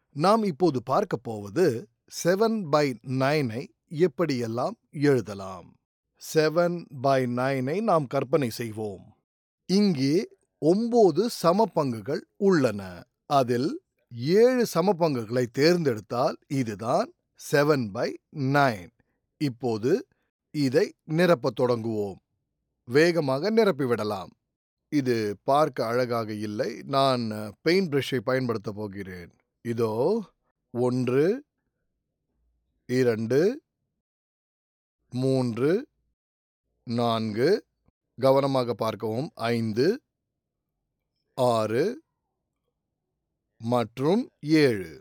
நாம் இப்போது பார்க்கப் போவது செவன் பை நைனை எப்படியெல்லாம் எழுதலாம் செவன் பை நைனை நாம் கற்பனை செய்வோம் இங்கே ஒன்பது சமபங்குகள் உள்ளன அதில் ஏழு சமபங்குகளை தேர்ந்தெடுத்தால் இதுதான் செவன் பை நைன் இப்போது இதை நிரப்பத் தொடங்குவோம் வேகமாக நிரப்பிவிடலாம் இது பார்க்க அழகாக இல்லை நான் பெயிண்ட் பிரஷை பயன்படுத்தப் போகிறேன் இதோ ஒன்று இரண்டு மூன்று நான்கு கவனமாக பார்க்கவும் ஐந்து ஆறு மற்றும் ஏழு